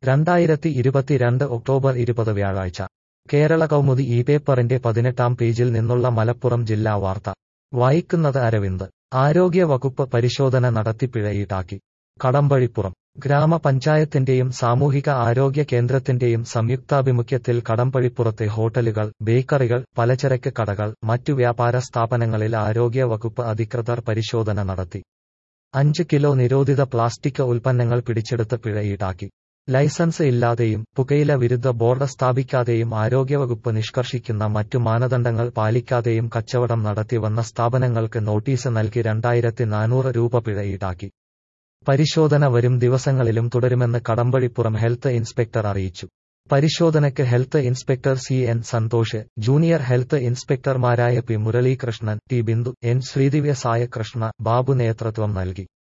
രണ്ടായിരത്തി ഇരുപത്തിരണ്ട് ഒക്ടോബർ ഇരുപത് വ്യാഴാഴ്ച കേരള കൗമുദി ഈ പേപ്പറിന്റെ പതിനെട്ടാം പേജിൽ നിന്നുള്ള മലപ്പുറം ജില്ലാ വാർത്ത വായിക്കുന്നത് അരവിന്ദ് ആരോഗ്യ വകുപ്പ് പരിശോധന നടത്തി പിഴ ഈടാക്കി കടമ്പഴിപ്പുറം ഗ്രാമപഞ്ചായത്തിന്റെയും സാമൂഹിക ആരോഗ്യ കേന്ദ്രത്തിന്റെയും സംയുക്താഭിമുഖ്യത്തിൽ കടമ്പഴിപ്പുറത്തെ ഹോട്ടലുകൾ ബേക്കറികൾ പലചരക്ക് കടകൾ മറ്റു വ്യാപാര സ്ഥാപനങ്ങളിൽ ആരോഗ്യ വകുപ്പ് അധികൃതർ പരിശോധന നടത്തി അഞ്ച് കിലോ നിരോധിത പ്ലാസ്റ്റിക് ഉൽപ്പന്നങ്ങൾ പിടിച്ചെടുത്ത് പിഴ ഈടാക്കി ലൈസൻസ് ഇല്ലാതെയും പുകയില വിരുദ്ധ ബോർഡ് സ്ഥാപിക്കാതെയും ആരോഗ്യവകുപ്പ് നിഷ്കർഷിക്കുന്ന മറ്റു മാനദണ്ഡങ്ങൾ പാലിക്കാതെയും കച്ചവടം നടത്തിവന്ന സ്ഥാപനങ്ങൾക്ക് നോട്ടീസ് നൽകി രണ്ടായിരത്തി നാനൂറ് രൂപ പിഴ ഈടാക്കി പരിശോധന വരും ദിവസങ്ങളിലും തുടരുമെന്ന് കടമ്പഴിപ്പുറം ഹെൽത്ത് ഇൻസ്പെക്ടർ അറിയിച്ചു പരിശോധനയ്ക്ക് health inspector C N Santhosh junior health ഇൻസ്പെക്ടർമാരായ P Muralikrishnan T Bindu N Sreedivya Sayakrishna Babu നേതൃത്വം നൽകി